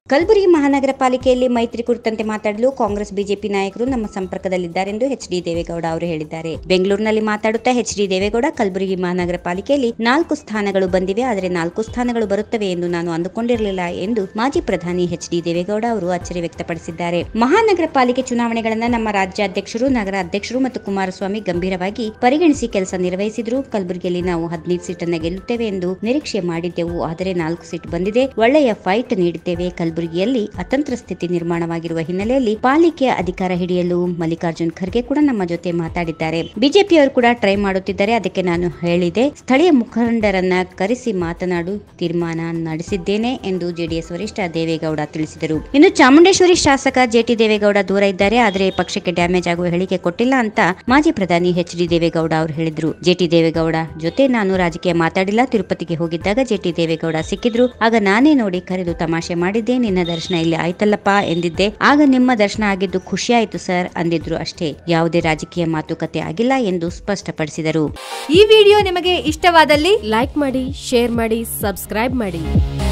ಕಲಬುರಗಿ ಮಹಾನಗರ ಪಾಲಿಕೆಯಲ್ಲಿ ಮೈತ್ರಿ ಕುರಿತಂತೆ ಮಾತಾಡಲು ಕಾಂಗ್ರೆಸ್ ಬಿಜೆಪಿ ನಾಯಕರು ನಮ್ಮ ಸಂಪರ್ಕದಲ್ಲಿದ್ದಾರೆಂದು ಎಚ್ ಡಿ ದೇವೇಗೌಡ ಅವರು ಹೇಳಿದ್ದಾರೆ ಬೆಂಗಳೂರಿನಲ್ಲಿ ಮಾತಾಡುತ್ತಾ ಎಚ್ ಡಿ ದೇವೇಗೌಡ ಕಲಬುರಗಿ ಮಹಾನಗರ ಪಾಲಿಕೆಯಲ್ಲಿ ನಾಲ್ಕು ಸ್ಥಾನಗಳು ಬಂದಿವೆ ಆದರೆ ನಾಲ್ಕು ಸ್ಥಾನಗಳು ಬರುತ್ತವೆ ಎಂದು ನಾನು ಅಂದುಕೊಂಡಿರಲಿಲ್ಲ ಎಂದು ಮಾಜಿ ಪ್ರಧಾನಿ ಎಚ್ ಡಿ ದೇವೇಗೌಡ ಅವರು ಅಚ್ಚರಿ ವ್ಯಕ್ತಪಡಿಸಿದ್ದಾರೆ ಮಹಾನಗರ ಪಾಲಿಕೆ ಚುನಾವಣೆಗಳನ್ನ ನಮ್ಮ ರಾಜ್ಯಾಧ್ಯಕ್ಷರು ನಗರ ಅಧ್ಯಕ್ಷರು ಮತ್ತು ಕುಮಾರಸ್ವಾಮಿ ಗಂಭೀರವಾಗಿ ಪರಿಗಣಿಸಿ ಕೆಲಸ ನಿರ್ವಹಿಸಿದ್ರು ಕಲಬುರಗಿಯಲ್ಲಿ ನಾವು ಹದಿನೈದು ಸೀಟನ್ನ ಗೆಲ್ಲುತ್ತೇವೆ ಎಂದು ನಿರೀಕ್ಷೆ ಮಾಡಿದ್ದೆವು ಆದರೆ ನಾಲ್ಕು ಸೀಟ್ ಬಂದಿದೆ ಒಳ್ಳೆಯ ಫೈಟ್ ನೀಡಿದ್ದೇವೆ ಕಲಬುರಗಿಯಲ್ಲಿ ಅತಂತ್ರ ಸ್ಥಿತಿ ನಿರ್ಮಾಣವಾಗಿರುವ ಹಿನ್ನೆಲೆಯಲ್ಲಿ ಪಾಲಿಕೆ ಅಧಿಕಾರ ಹಿಡಿಯಲು ಮಲ್ಲಿಕಾರ್ಜುನ್ ಖರ್ಗೆ ಕೂಡ ನಮ್ಮ ಜೊತೆ ಮಾತಾಡಿದ್ದಾರೆ ಬಿಜೆಪಿಯವರು ಕೂಡ ಟ್ರೈ ಮಾಡುತ್ತಿದ್ದಾರೆ ಅದಕ್ಕೆ ನಾನು ಹೇಳಿದೆ ಸ್ಥಳೀಯ ಮುಖಂಡರನ್ನ ಕರೆಸಿ ಮಾತನಾಡು ತೀರ್ಮಾನ ನಡೆಸಿದ್ದೇನೆ ಎಂದು ಜೆಡಿಎಸ್ ವರಿಷ್ಠ ದೇವೇಗೌಡ ತಿಳಿಸಿದರು ಇನ್ನು ಚಾಮುಂಡೇಶ್ವರಿ ಶಾಸಕ ಜೆಟಿ ದೇವೇಗೌಡ ದೂರ ಇದ್ದಾರೆ ಆದರೆ ಪಕ್ಷಕ್ಕೆ ಡ್ಯಾಮೇಜ್ ಆಗುವ ಹೇಳಿಕೆ ಕೊಟ್ಟಿಲ್ಲ ಅಂತ ಮಾಜಿ ಪ್ರಧಾನಿ ಎಚ್ ಡಿ ದೇವೇಗೌಡ ಅವರು ಹೇಳಿದ್ರು ಜೆಟಿ ದೇವೇಗೌಡ ಜೊತೆ ನಾನು ರಾಜಕೀಯ ಮಾತಾಡಿಲ್ಲ ತಿರುಪತಿಗೆ ಹೋಗಿದ್ದಾಗ ಜೆಟಿ ದೇವೇಗೌಡ ಸಿಕ್ಕಿದ್ರು ಆಗ ನಾನೇ ನೋಡಿ ಕರೆದು ತಮಾಷೆ ಮಾಡಿದ್ದೆ ನಿನ್ನ ದರ್ಶನ ಇಲ್ಲಿ ಆಯ್ತಲ್ಲಪ್ಪ ಎಂದಿದ್ದೆ ಆಗ ನಿಮ್ಮ ದರ್ಶನ ಆಗಿದ್ದು ಖುಷಿ ಆಯ್ತು ಸರ್ ಅಂದಿದ್ರು ಅಷ್ಟೇ ಯಾವುದೇ ರಾಜಕೀಯ ಮಾತುಕತೆ ಆಗಿಲ್ಲ ಎಂದು ಸ್ಪಷ್ಟಪಡಿಸಿದರು ಈ ವಿಡಿಯೋ ನಿಮಗೆ ಇಷ್ಟವಾದಲ್ಲಿ ಲೈಕ್ ಮಾಡಿ ಶೇರ್ ಮಾಡಿ ಸಬ್ಸ್ಕ್ರೈಬ್ ಮಾಡಿ